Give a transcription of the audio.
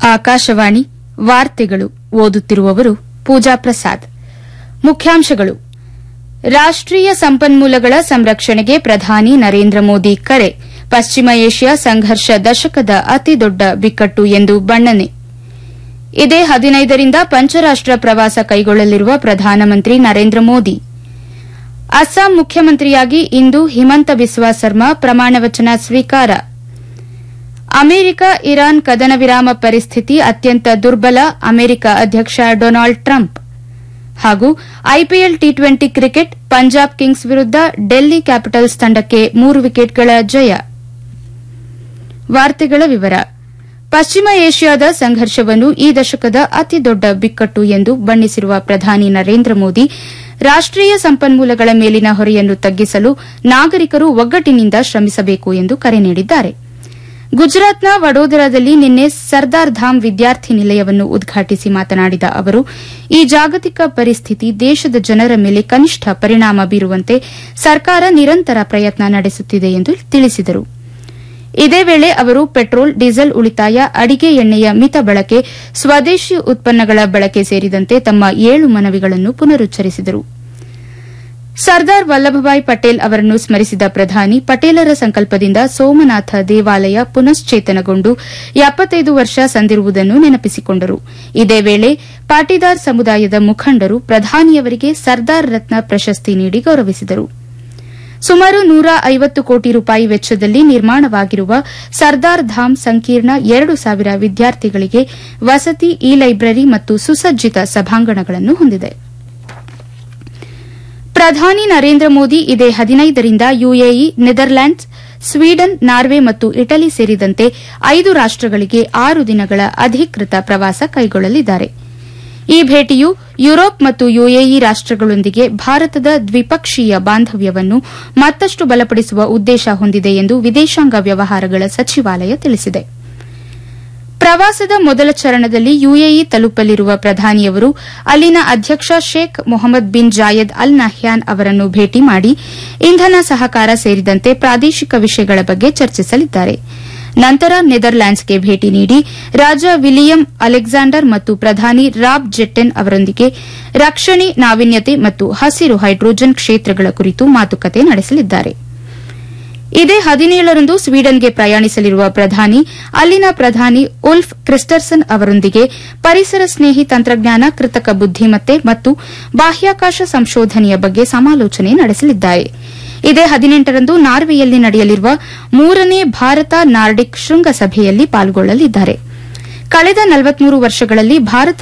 ಆಕಾಶವಾಣಿ ವಾರ್ತೆಗಳು ಓದುತ್ತಿರುವವರು ಪೂಜಾ ಪ್ರಸಾದ್ ಮುಖ್ಯಾಂಶಗಳು ರಾಷ್ಟೀಯ ಸಂಪನ್ಮೂಲಗಳ ಸಂರಕ್ಷಣೆಗೆ ಪ್ರಧಾನಿ ನರೇಂದ್ರ ಮೋದಿ ಕರೆ ಪಶ್ಚಿಮ ಏಷ್ಯಾ ಸಂಘರ್ಷ ದಶಕದ ಅತಿದೊಡ್ಡ ಬಿಕ್ಕಟ್ಟು ಎಂದು ಬಣ್ಣನೆ ಇದೇ ಹದಿನೈದರಿಂದ ಪಂಚರಾಷ್ಟ ಪ್ರವಾಸ ಕೈಗೊಳ್ಳಲಿರುವ ಪ್ರಧಾನಮಂತ್ರಿ ನರೇಂದ್ರ ಮೋದಿ ಅಸ್ಸಾಂ ಮುಖ್ಯಮಂತ್ರಿಯಾಗಿ ಇಂದು ಹಿಮಂತ ಬಿಸ್ವಾ ಸರ್ಮಾ ಪ್ರಮಾಣವಚನ ಸ್ವೀಕಾರ ಅಮೆರಿಕ ಇರಾನ್ ಕದನ ವಿರಾಮ ಪರಿಸ್ಥಿತಿ ಅತ್ಯಂತ ದುರ್ಬಲ ಅಮೆರಿಕ ಅಧ್ಯಕ್ಷ ಡೊನಾಲ್ಡ್ ಟ್ರಂಪ್ ಹಾಗೂ IPL T twenty cricket Punjab kings ವಿರುದ್ದ ಡೆಲ್ಲಿ ಕ್ಯಾಪಿಟಲ್ಸ್ ತಂಡಕ್ಕೆ ಮೂರು ವಿಕೆಟ್ಗಳ ಜಯ ವಾರ್ತೆಗಳ ವಿವರ ಪಶ್ಚಿಮ ಏಷ್ಯಾದ ಸಂಘರ್ಷವನ್ನು ಈ ದಶಕದ ಅತಿದೊಡ್ಡ ಬಿಕ್ಕಟ್ಟು ಎಂದು ಬಣ್ಣಿಸಿರುವ ಪ್ರಧಾನಿ ನರೇಂದ್ರ ಮೋದಿ ರಾಷ್ಟೀಯ ಸಂಪನ್ಮೂಲಗಳ ಮೇಲಿನ ಹೊರೆಯನ್ನು ತಗ್ಗಿಸಲು ನಾಗರಿಕರು ಒಗ್ಗಟ್ಟಿನಿಂದ ಶ್ರಮಿಸಬೇಕು ಎಂದು ಕರೆ ನೀಡಿದ್ದಾರೆ ಗುಜರಾತ್ನ ವಡೋದರಾದಲ್ಲಿ ನಿನ್ನೆ ಸರ್ದಾರ್ ಧಾಮ್ ವಿದ್ಯಾರ್ಥಿ ನಿಲಯವನ್ನು ಉದ್ಘಾಟಿಸಿ ಮಾತನಾಡಿದ ಅವರು ಈ ಜಾಗತಿಕ ಪರಿಸ್ಥಿತಿ ದೇಶದ ಜನರ ಮೇಲೆ ಕನಿಷ್ಠ ಪರಿಣಾಮ ಬೀರುವಂತೆ ಸರ್ಕಾರ ನಿರಂತರ ಪ್ರಯತ್ನ ನಡೆಸುತ್ತಿದೆ ಎಂದು ತಿಳಿಸಿದರು ಇದೇ ವೇಳೆ ಅವರು ಪೆಟ್ರೋಲ್ ಡೀಸೆಲ್ ಉಳಿತಾಯ ಅಡಿಗೆ ಎಣ್ಣೆಯ ಮಿತ ಬಳಕೆ ಸ್ವದೇಶಿ ಉತ್ಪನ್ನಗಳ ಬಳಕೆ ಸೇರಿದಂತೆ ತಮ್ಮ ಏಳು ಮನವಿಗಳನ್ನು ಪುನರುಚ್ಚರಿಸಿದರು ಸರ್ದಾರ್ ವಲ್ಲಭಭಾಯ್ ಪಟೇಲ್ ಅವರನ್ನು ಸ್ಮರಿಸಿದ ಪ್ರಧಾನಿ ಪಟೇಲರ ಸಂಕಲ್ಪದಿಂದ ಸೋಮನಾಥ ದೇವಾಲಯ ಪುನಶ್ಚೇತನಗೊಂಡು ಎಪ್ಪತ್ತೈದು ವರ್ಷ ಸಂದಿರುವುದನ್ನು ನೆನಪಿಸಿಕೊಂಡರು ಇದೇ ವೇಳೆ ಪಾಟೀದಾರ್ ಸಮುದಾಯದ ಮುಖಂಡರು ಪ್ರಧಾನಿಯವರಿಗೆ ಸರ್ದಾರ್ ರತ್ನ ಪ್ರಶಸ್ತಿ ನೀಡಿ ಗೌರವಿಸಿದರು ಸುಮಾರು ನೂರ ಐವತ್ತು ಕೋಟಿ ರೂಪಾಯಿ ವೆಚ್ಚದಲ್ಲಿ ನಿರ್ಮಾಣವಾಗಿರುವ ಸರ್ದಾರ್ ಧಾಮ್ ಸಂಕೀರ್ಣ ಎರಡು ಸಾವಿರ ವಿದ್ಯಾರ್ಥಿಗಳಿಗೆ ವಸತಿ ಇ ಲೈಬ್ರರಿ ಮತ್ತು ಸುಸಜ್ಜಿತ ಸಭಾಂಗಣಗಳನ್ನು ಹೊಂದಿದೆ ಪ್ರಧಾನಿ ನರೇಂದ್ರ ಮೋದಿ ಇದೇ ಹದಿನೈದರಿಂದ ಯುಎಇ ನೆದರ್ಲ್ಯಾಂಡ್ಸ್ ಸ್ವೀಡನ್ ನಾರ್ವೆ ಮತ್ತು ಇಟಲಿ ಸೇರಿದಂತೆ ಐದು ರಾಷ್ಟಗಳಿಗೆ ಆರು ದಿನಗಳ ಅಧಿಕೃತ ಪ್ರವಾಸ ಕೈಗೊಳ್ಳಲಿದ್ದಾರೆ ಈ ಭೇಟಿಯು ಯುರೋಪ್ ಮತ್ತು ಯುಎಇ ರಾಷ್ಟಗಳೊಂದಿಗೆ ಭಾರತದ ದ್ವಿಪಕ್ಷೀಯ ಬಾಂಧವ್ಯವನ್ನು ಮತ್ತಷ್ಟು ಬಲಪಡಿಸುವ ಉದ್ದೇಶ ಹೊಂದಿದೆ ಎಂದು ವಿದೇಶಾಂಗ ವ್ಯವಹಾರಗಳ ಸಚಿವಾಲಯ ತಿಳಿಸಿದೆ ಪ್ರವಾಸದ ಮೊದಲ ಚರಣದಲ್ಲಿ ಯುಎಇ ತಲುಪಲಿರುವ ಪ್ರಧಾನಿಯವರು ಅಲ್ಲಿನ ಅಧ್ಯಕ್ಷ Sheikh Mohamed bin Zayed Al Nahyan ಅವರನ್ನು ಭೇಟಿ ಮಾಡಿ ಇಂಧನ ಸಹಕಾರ ಸೇರಿದಂತೆ ಪ್ರಾದೇಶಿಕ ವಿಷಯಗಳ ಬಗ್ಗೆ ಚರ್ಚಿಸಲಿದ್ದಾರೆ ನಂತರ ನೆದರ್ಲ್ಯಾಂಡ್ಸ್ಗೆ ಭೇಟಿ ನೀಡಿ ರಾಜ ವಿಲಿಯಂ ಅಲೆಕ್ಸಾಂಡರ್ ಮತ್ತು ಪ್ರಧಾನಿ ರಾಬ್ ಜೆಟ್ಟೆನ್ ಅವರೊಂದಿಗೆ ರಕ್ಷಣೆ ನಾವೀನ್ಯತೆ ಮತ್ತು ಹಸಿರು ಹೈಡ್ರೋಜನ್ ಕ್ಷೇತ್ರಗಳ ಕುರಿತು ಮಾತುಕತೆ ನಡೆಸಲಿದ್ದಾರೆ ಇದೇ ಹದಿನೇಳರಂದು ಸ್ವೀಡನ್ಗೆ ಪ್ರಯಾಣಿಸಲಿರುವ ಪ್ರಧಾನಿ ಅಲ್ಲಿನ ಪ್ರಧಾನಿ ಉಲ್ಫ್ ಕ್ರಿಸ್ಟರ್ಸನ್ ಅವರೊಂದಿಗೆ ಪರಿಸರ ಸ್ನೇಹಿ ತಂತ್ರಜ್ಞಾನ ಕೃತಕ ಬುದ್ದಿಮತ್ತೆ ಮತ್ತು ಬಾಹ್ಯಾಕಾಶ ಸಂಶೋಧನೆಯ ಬಗ್ಗೆ ಸಮಾಲೋಚನೆ ನಡೆಸಲಿದ್ದಾರೆ ಇದೇ ಹದಿನೆಂಟರಂದು ನಾರ್ವೆಯಲ್ಲಿ ನಡೆಯಲಿರುವ ಮೂರನೇ ಭಾರತ ನಾರ್ಡಿಕ್ ಶೃಂಗಸಭೆಯಲ್ಲಿ ಪಾಲ್ಗೊಳ್ಳಲಿದ್ದಾರೆ ಕಳೆದ ನಲವತ್ಮೂರು ವರ್ಷಗಳಲ್ಲಿ ಭಾರತ